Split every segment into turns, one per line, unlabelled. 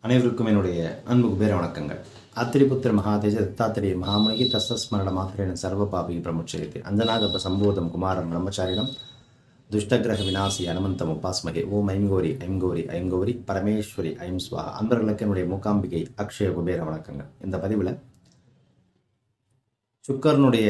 அனைவருக்கும் என்னுடைய அன்பு குபேர வணக்கங்கள் அத்திரிபுத்திர மகாதேஜ தத்தாத்திரிய மகாமுனிகி தஸ்தஸ்மரண மாத்திரேன சர்வ பாபி பிரமுச்சயத்தை அஞ்சனாகப சம்போதம் குமாரம் பிரம்மச்சாரிடம் துஷ்டகிரக விநாசி அனுமந்தம் உபாஸ்மகே ஓம் ஐங்கோரி ஐங்கோரி ஐங்கோரி பரமேஸ்வரி ஐம் ஸ்வா அன்பர்களுக்கு என்னுடைய மூகாம்பிகை அக்ஷய குபேர வணக்கங்கள் இந்த பதிவில் சுக்கரனுடைய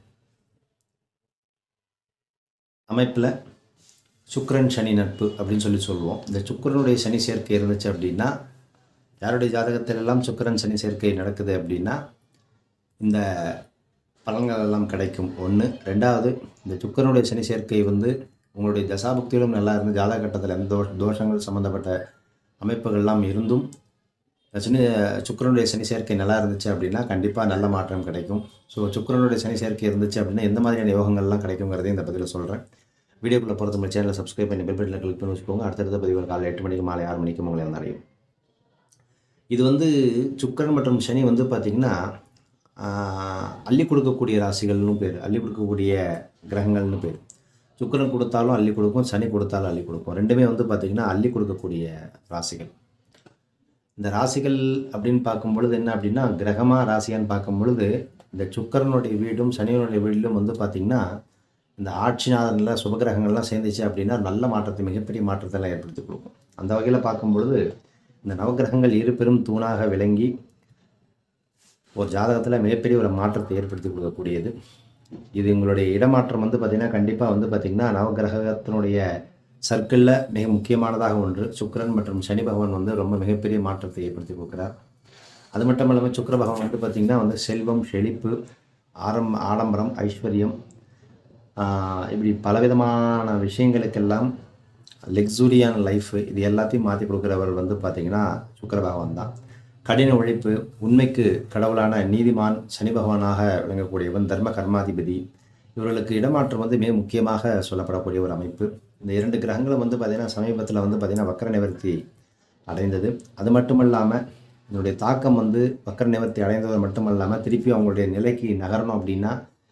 அமைப்பில் சுக்கிரன் சனி நட்பு அப்படின்னு சொல்லி சொல்லுவோம் இந்த சுக்கிரனுடைய சனி சேர்க்கை இருந்துச்சு அப்படின்னா யாருடைய ஜாதகத்தில் எல்லாம் சுக்கிரன் சனி சேர்க்கை நடக்குது அப்படின்னா இந்த பலன்கள் எல்லாம் கிடைக்கும் ஒன்று ரெண்டாவது இந்த சுக்கிரனுடைய சனி சேர்க்கை வந்து உங்களுடைய தசாபுக்தியிலும் நல்லா இருந்து ஜாதக கட்டத்தில் எந்த தோஷ தோஷங்கள் சம்மந்தப்பட்ட அமைப்புகள்லாம் இருந்தும் இந்த சனி சுக்கிரனுடைய சனி சேர்க்கை நல்லா இருந்துச்சு அப்படின்னா கண்டிப்பாக நல்ல மாற்றம் கிடைக்கும் ஸோ சுக்கிரனுடைய சனி சேர்க்கை இருந்துச்சு அப்படின்னா எந்த மாதிரியான யோகங்கள்லாம் கிடைக்குங்கிறதையும் இந்த பதிவில் சொல்கிறேன் வீடியோக்குள்ளே பொறுத்த நம்ம சேனலை சப்ஸ்கிரைப் பண்ணி பெல் பட்டனில் கிளிக் பண்ணி வச்சுக்கோங்க அடுத்தடுத்த பதிவுகள் காலை எட்டு மணிக்கு மாலை ஆறு மணிக்கு உங்களை வந்து அடையும் இது வந்து சுக்கிரன் மற்றும் சனி வந்து பார்த்திங்கன்னா ஆஹ், அள்ளி கொடுக்கக்கூடிய ராசிகள்னு பேர் அள்ளி கொடுக்கக்கூடிய கிரகங்கள்னு பேர் சுக்கிரன் கொடுத்தாலும் அள்ளி கொடுக்கும் சனி கொடுத்தாலும் அள்ளி கொடுக்கும் ரெண்டுமே வந்து பார்த்திங்கன்னா அள்ளி கொடுக்கக்கூடிய ராசிகள் இந்த ராசிகள் அப்படின்னு பார்க்கும் பொழுது என்ன அப்படின்னா கிரகமாக ராசியான்னு பார்க்கும் பொழுது இந்த சுக்கிரனுடைய வீடும் சனியனுடைய வீடும் வந்து பார்த்திங்கன்னா இந்த ஆட்சிநாதனில் சுபகிரகங்கள்லாம் சேர்ந்துச்சு அப்படின்னா நல்ல மாற்றத்தை மிகப்பெரிய மாற்றத்தை எல்லாம் ஏற்படுத்தி கொடுக்கும் அந்த வகையில் பார்க்கும் பொழுது இந்த நவகிரகங்கள் இரு பெரும் தூணாக விளங்கி ஒரு ஜாதகத்தில் மிகப்பெரிய ஒரு மாற்றத்தை ஏற்படுத்தி கொடுக்கக்கூடியது இது உங்களுடைய இடமாற்றம் வந்து பார்த்திங்கன்னா கண்டிப்பாக வந்து பார்த்திங்கன்னா நவகிரகத்தினுடைய சர்க்கிளில் மிக முக்கியமானதாக ஒன்று சுக்கிரன் மற்றும் சனி பகவான் வந்து ரொம்ப மிகப்பெரிய மாற்றத்தை ஏற்படுத்தி கொடுக்குறார் அது மட்டும் இல்லாமல் சுக்கிர பகவான் வந்து பார்த்திங்கன்னா வந்து செல்வம் செழிப்பு ஆரம் ஆடம்பரம் ஐஸ்வர்யம் ஆஹ் இப்படி பலவிதமான விஷயங்களுக்கெல்லாம் லக்ஸூரியான லைஃப் இது எல்லாத்தையும் மாற்றி கொடுக்குறவர் வந்து பார்த்திங்கன்னா சுக்கிர பகவான் தான் கடின உழைப்பு உண்மைக்கு கடவுளான நீதிமான் சனி பகவானாக விளங்கக்கூடியவன் தர்ம கர்மாதிபதி இவர்களுக்கு இடமாற்றம் வந்து மிக முக்கியமாக சொல்லப்படக்கூடிய ஒரு அமைப்பு இந்த இரண்டு கிரகங்களும் வந்து பார்த்திங்கன்னா சமீபத்தில் வந்து பார்த்திங்கன்னா வக்கர நிவர்த்தி அடைந்தது அது மட்டும் இல்லாமல் இதனுடைய தாக்கம் வந்து வக்கர நிவர்த்தி அடைந்தது மட்டும் இல்லாமல் திருப்பி அவங்களுடைய நிலைக்கு நகரணும் அப்படின்னா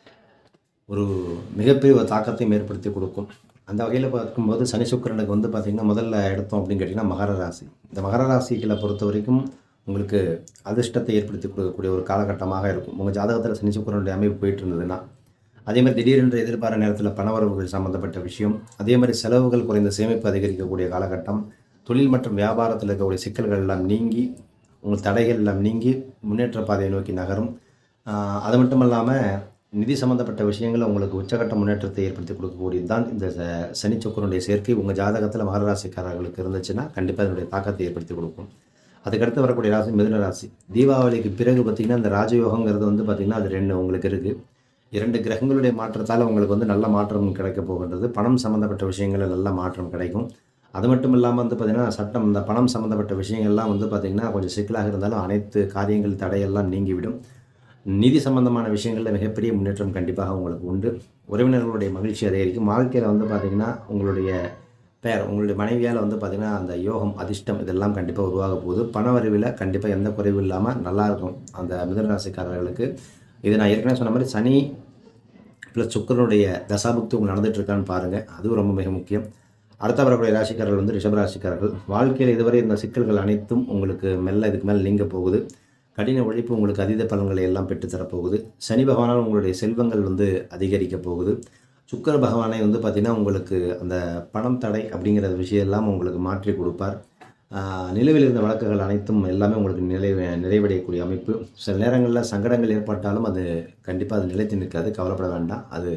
ஒரு மிகப்பெரிய ஒரு தாக்கத்தையும் ஏற்படுத்தி கொடுக்கும் அந்த வகையில் பார்க்கும்போது சனி சுக்கிரனுக்கு வந்து பார்த்திங்கன்னா முதல்ல எடுத்தோம் அப்படின்னு கேட்டிங்கன்னா மகர ராசி இந்த மகர ராசிகளை பொறுத்த வரைக்கும் உங்களுக்கு அதிர்ஷ்டத்தை ஏற்படுத்தி கொடுக்கக்கூடிய ஒரு காலகட்டமாக இருக்கும் உங்கள் ஜாதகத்தில் சனி சுக்கிரனுடைய அமைப்பு போயிட்டு இருந்ததுன்னா அதே மாதிரி திடீரென்று எதிர்பாராத நேரத்தில் பணவரவுகள் சம்மந்தப்பட்ட விஷயம் அதே மாதிரி செலவுகள் குறைந்த சேமிப்பு அதிகரிக்கக்கூடிய காலகட்டம் தொழில் மற்றும் வியாபாரத்தில் இருக்கக்கூடிய சிக்கல்கள் எல்லாம் நீங்கி உங்கள் தடைகள் எல்லாம் நீங்கி முன்னேற்ற பாதையை நோக்கி நகரும் ஆஹ் அது மட்டும் இல்லாமல் நிதி சம்மந்தப்பட்ட விஷயங்கள் உங்களுக்கு உச்சகட்ட முன்னேற்றத்தை ஏற்படுத்தி கொடுக்கக்கூடியது தான் இந்த ச- சனி சுக்கிரனுடைய சேர்க்கை உங்கள் ஜாதகத்தில் மகர ராசிக்காரர்களுக்கு இருந்துச்சுன்னா கண்டிப்பாக அதனுடைய தாக்கத்தை ஏற்படுத்தி கொடுக்கும் அதுக்கடுத்து வரக்கூடிய ராசி மிதுன ராசி தீபாவளிக்கு பிறகு பார்த்திங்கன்னா இந்த ராஜயோகங்கிறது வந்து பார்த்திங்கன்னா அது ரெண்டு உங்களுக்கு இருக்குது இரண்டு கிரகங்களுடைய மாற்றத்தால் உங்களுக்கு வந்து நல்ல மாற்றம் கிடைக்க போகின்றது பணம் சம்மந்தப்பட்ட விஷயங்களில் நல்ல மாற்றம் கிடைக்கும் அது மட்டும் இல்லாமல் வந்து பார்த்திங்கன்னா சட்டம் இந்த பணம் சம்மந்தப்பட்ட விஷயங்கள்லாம் வந்து பார்த்திங்கன்னா கொஞ்சம் சிக்கலாக இருந்தாலும் அனைத்து காரியங்கள் தடையெல்லாம் நீங்கிவிடும் நிதி சம்பந்தமான விஷயங்களில் மிகப்பெரிய முன்னேற்றம் கண்டிப்பாக உங்களுக்கு உண்டு உறவினர்களுடைய மகிழ்ச்சி அதிகரிக்கும் வாழ்க்கையில் வந்து பார்த்திங்கன்னா உங்களுடைய பெயர் உங்களுடைய மனைவியால் வந்து பார்த்திங்கன்னா அந்த யோகம் அதிர்ஷ்டம் இதெல்லாம் கண்டிப்பாக உருவாக போகுது பண வரவில் கண்டிப்பாக எந்த குறைவும் இல்லாமல் நல்லாயிருக்கும் அந்த மிதுன ராசிக்காரர்களுக்கு இது நான் ஏற்கனவே சொன்ன மாதிரி சனி ப்ளஸ் சுக்கரனுடைய தசாபுக்தி உங்களுக்கு நடந்துட்டு இருக்கான்னு பாருங்கள் அதுவும் ரொம்ப மிக முக்கியம் அடுத்த வரக்கூடிய ராசிக்காரர்கள் வந்து ரிஷபராசிக்காரர்கள் வாழ்க்கையில் இதுவரை இந்த சிக்கல்கள் அனைத்தும் உங்களுக்கு மெல்ல இதுக்கு மேலே நீங்க போகுது கடின உழைப்பு உங்களுக்கு அதீத பலன்களை எல்லாம் பெற்றுத்தரப்போகுது சனி பகவானால் உங்களுடைய செல்வங்கள் வந்து அதிகரிக்க போகுது சுக்கிர பகவானை வந்து பார்த்திங்கன்னா உங்களுக்கு அந்த பணம் தடை அப்படிங்கிற விஷயம் எல்லாம் உங்களுக்கு மாற்றி கொடுப்பார் ஆஹ் நிலுவையில் இருந்த வழக்குகள் அனைத்தும் எல்லாமே உங்களுக்கு நிலை நிறைவடையக்கூடிய அமைப்பு சில நேரங்களில் சங்கடங்கள் ஏற்பட்டாலும் அது கண்டிப்பாக அது நிலைத்து நிற்காது கவலைப்பட வேண்டாம் அது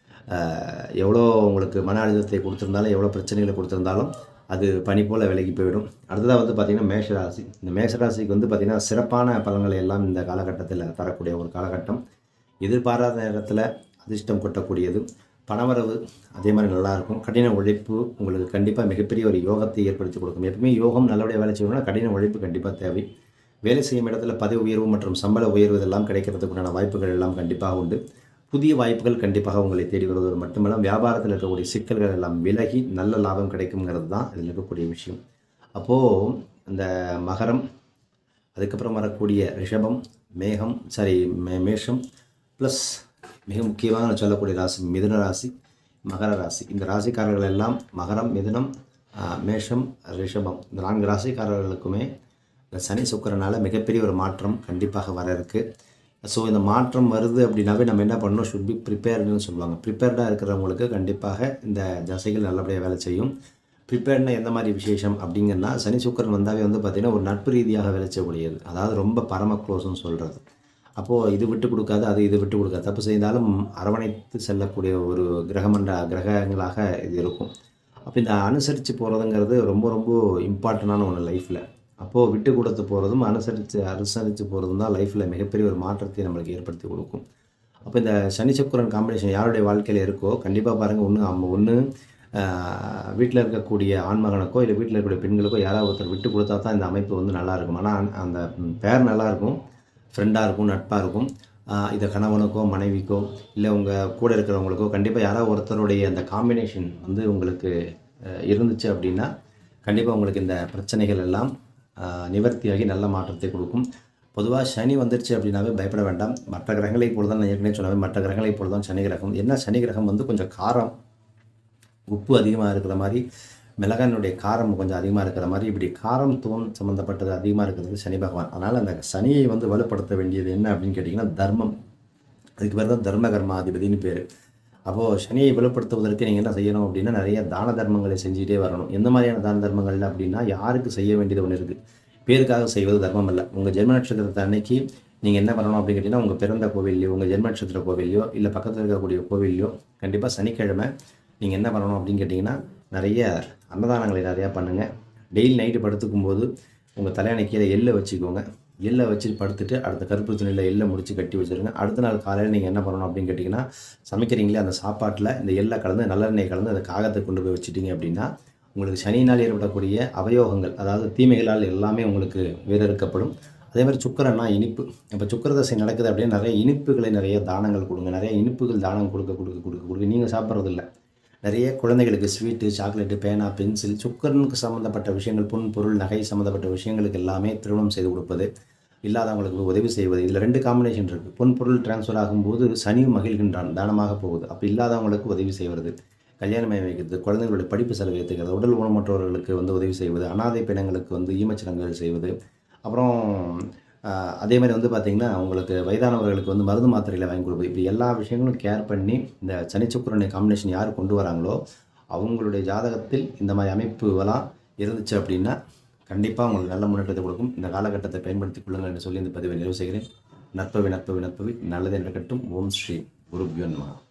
ஆஹ் எவ்வளோ உங்களுக்கு மன அழுத்தத்தை கொடுத்துருந்தாலும் எவ்வளோ பிரச்சனைகளை கொடுத்துருந்தாலும் அது பனி போல் விலகி போயிடும் அடுத்ததாக வந்து பார்த்திங்கன்னா மேஷராசி இந்த மேஷராசிக்கு வந்து பார்த்திங்கன்னா சிறப்பான பலன்களை எல்லாம் இந்த காலகட்டத்தில் தரக்கூடிய ஒரு காலகட்டம் எதிர்பாராத நேரத்தில் அதிர்ஷ்டம் கொட்டக்கூடியது பணவரவு அதே மாதிரி நல்லாயிருக்கும் கடின உழைப்பு உங்களுக்கு கண்டிப்பாக மிகப்பெரிய ஒரு யோகத்தை ஏற்படுத்தி கொடுக்கும் எப்பவுமே யோகம் நல்லபடியாக வேலை செய்யணும்னா கடின உழைப்பு கண்டிப்பாக தேவை வேலை செய்யும் இடத்துல பதவி உயர்வு மற்றும் சம்பள உயர்வு இதெல்லாம் கிடைக்கிறதுக்குண்டான வாய்ப்புகள் எல்லாம் கண்டிப்பாக உண்டு புதிய வாய்ப்புகள் கண்டிப்பாக உங்களை தேடி வருவது மட்டுமல்ல வியாபாரத்தில் இருக்கக்கூடிய சிக்கல்கள் எல்லாம் விலகி நல்ல லாபம் கிடைக்குங்கிறது தான் இதில் இருக்கக்கூடிய விஷயம் அப்போது இந்த மகரம் அதுக்கப்புறம் வரக்கூடிய ரிஷபம் மேகம் சாரி மே மேஷம் ப்ளஸ் மிக முக்கியமாக நான் சொல்லக்கூடிய ராசி மிதுன ராசி மகர ராசி இந்த ராசிக்காரர்கள் எல்லாம் மகரம் மிதுனம் ஆஹ், மேஷம் ரிஷபம் இந்த நான்கு ராசிக்காரர்களுக்குமே இந்த சனி சுக்கரனால் மிகப்பெரிய ஒரு மாற்றம் கண்டிப்பாக வர இருக்குது ஸோ இந்த மாற்றம் வருது அப்படின்னாவே நம்ம என்ன பண்ணணும் ஷுட் பி ப்ரிப்பேர்டுன்னு சொல்லுவாங்க ப்ரிப்பேர்டாக இருக்கிறவங்களுக்கு கண்டிப்பாக இந்த தசைகள் நல்லபடியாக வேலை செய்யும் ப்ரிப்பேர்ட்னா எந்த மாதிரி விசேஷம் அப்படிங்கன்னா சனி சுக்கரன் வந்தாவே வந்து பார்த்திங்கன்னா ஒரு நட்பு ரீதியாக வேலை செய்யக்கூடியது அதாவது ரொம்ப பரம க்ளோஸ்னு சொல்கிறது அப்போது இது விட்டு கொடுக்காது அது இது விட்டு கொடுக்காது தப்பு செய்தாலும் அரவணைத்து செல்லக்கூடிய ஒரு கிரகமண்ட கிரகங்களாக இது இருக்கும் அப்போ இந்த அனுசரித்து போகிறதுங்கிறது ரொம்ப ரொம்ப இம்பார்ட்டண்டான ஒன்று லைஃப்பில் அப்போது விட்டு கொடுத்து போகிறதும் அனுசரித்து அனுசரித்து போகிறதும் தான் லைஃப்பில் மிகப்பெரிய ஒரு மாற்றத்தை நம்மளுக்கு ஏற்படுத்தி கொடுக்கும் அப்போ இந்த சனி சக்கரன் காம்பினேஷன் யாருடைய வாழ்க்கையில் இருக்கோ கண்டிப்பாக பாருங்கள் ஒன்று அவங்க ஒன்று வீட்டில் இருக்கக்கூடிய ஆண்மகனுக்கோ இல்லை வீட்டில் இருக்கக்கூடிய பெண்களுக்கோ யாராவது ஒருத்தர் விட்டு கொடுத்தா தான் இந்த அமைப்பு வந்து நல்லா இருக்கும் ஆனால் அந்த பேர் நல்லா இருக்கும் ஃப்ரெண்டாக இருக்கும் நட்பாக இருக்கும் ஆஹ் இதை கணவனுக்கோ மனைவிக்கோ இல்லை உங்கள் கூட இருக்கிறவங்களுக்கோ கண்டிப்பாக யாராவது ஒருத்தருடைய அந்த காம்பினேஷன் வந்து உங்களுக்கு அஹ், இருந்துச்சு அப்படின்னா கண்டிப்பாக உங்களுக்கு இந்த பிரச்சனைகள் எல்லாம் ஆஹ், நிவர்த்தியாகி நல்ல மாற்றத்தை கொடுக்கும் பொதுவாக சனி வந்துருச்சு அப்படின்னாவே பயப்பட வேண்டாம் மற்ற கிரகங்களை போல தான் நான் ஏற்கனவே சொன்னாவே மற்ற கிரகங்களை போல தான் சனி கிரகம் என்ன சனி கிரகம் வந்து கொஞ்சம் காரம் உப்பு அதிகமாக இருக்கிற மாதிரி மிளகாயினுடைய காரம் கொஞ்சம் அதிகமாக இருக்கிற மாதிரி இப்படி காரம் தூண் சம்மந்தப்பட்டது அதிகமாக இருக்கிறது சனி பகவான் அதனால் அந்த சனியை வந்து வலுப்படுத்த வேண்டியது என்ன அப்படின்னு கேட்டிங்கன்னா தர்மம் அதுக்கு பேர் தான் தர்ம கர்மாதிபதினு பேர் அப்போது சனியை வலுப்படுத்துவதற்கு நீங்கள் என்ன செய்யணும் அப்படின்னா நிறைய தான தர்மங்களை செஞ்சுட்டே வரணும் எந்த மாதிரியான தான தர்மங்கள் அப்படின்னா யாருக்கு செய்ய வேண்டியது ஒன்று இருக்குது பேருக்காக செய்வது தர்மம் அல்ல உங்கள் ஜென்ம நட்சத்திரத்தை அன்னைக்கு நீங்கள் என்ன பண்ணணும் அப்படின்னு கேட்டிங்கன்னா உங்கள் பிறந்த கோவில்லையோ உங்கள் ஜென்ம நட்சத்திர கோவில்லையோ இல்லை பக்கத்தில் இருக்கக்கூடிய கோவில்லையோ கண்டிப்பாக சனிக்கிழமை நீங்கள் என்ன பண்ணணும் அப்படின்னு கேட்டிங்கன்னா நிறைய அன்னதானங்களை நிறையா பண்ணுங்கள் டெய்லி நைட்டு படுத்துக்கும் போது உங்கள் தலையணை கீழே எள்ளை வச்சுக்கோங்க எள்ளை வச்சு படுத்துட்டு அடுத்த கருப்பு துணியில் எள்ளை முடிச்சு கட்டி வச்சுருங்க அடுத்த நாள் காலையில் நீங்கள் என்ன பண்ணணும் அப்படின்னு கேட்டிங்கன்னா சமைக்கிறீங்களே அந்த சாப்பாட்டில் இந்த எள்ளை கலந்து நல்லெண்ணெய் கலந்து அந்த காகத்தை கொண்டு போய் வச்சுட்டீங்க அப்படின்னா உங்களுக்கு சனியினால் ஏற்படக்கூடிய அவயோகங்கள் அதாவது தீமைகளால் எல்லாமே உங்களுக்கு வேறறுக்கப்படும் அதே மாதிரி சுக்கரன்னா இனிப்பு இப்போ சுக்கர தசை நடக்குது அப்படின்னா நிறைய இனிப்புகளை நிறைய தானங்கள் கொடுங்க நிறைய இனிப்புகள் தானம் கொடுக்க கொடுக்க கொடுக்க கொடுக்க நீங்கள் சாப்பிட்றதில்ல நிறைய குழந்தைகளுக்கு ஸ்வீட்டு சாக்லேட்டு பேனா பென்சில் சுக்கரனுக்கு சம்மந்தப்பட்ட விஷயங்கள் பொன் பொருள் நகை சம்மந்தப்பட்ட விஷயங்களுக்கு எல்லாமே திருமணம் செய்து கொடுப்பது இல்லாதவங்களுக்கு உதவி செய்வது இதில் ரெண்டு காம்பினேஷன் இருக்குது பொன் பொருள் டிரான்ஸ்ஃபர் ஆகும்போது சனியும் மகிழ்கின்றான் தானமாக போகுது அப்போ இல்லாதவங்களுக்கு உதவி செய்வது கல்யாணம் வைக்கிறது குழந்தைங்களுடைய படிப்பு செலவு ஏற்றுக்கிறது உடல் ஊனமற்றவர்களுக்கு வந்து உதவி செய்வது அனாதை பெண்களுக்கு வந்து ஈமச்சடங்குகள் செய்வது அப்புறம் ஆஹ், அதே மாதிரி வந்து பார்த்திங்கன்னா உங்களுக்கு வயதானவர்களுக்கு வந்து மருந்து மாத்திரைகளை வாங்கி கொடுப்பது இப்படி எல்லா விஷயங்களும் கேர் பண்ணி இந்த சனிச்சுக்குரனை காம்பினேஷன் யார் கொண்டு வராங்களோ அவங்களுடைய ஜாதகத்தில் இந்த மாதிரி அமைப்புகளாம் இருந்துச்சு அப்படின்னா கண்டிப்பாக உங்களுக்கு நல்ல முன்னேற்றத்தை கொடுக்கும் இந்த காலகட்டத்தை பயன்படுத்திக் கொள்ளுங்கள் என்று சொல்லி இந்த பதிவை நிறைவு செய்கிறேன் நற்பவி நற்பவி நற்பவி நல்லது நடக்கட்டும் ஓம் ஸ்ரீ குருப்யோ நமः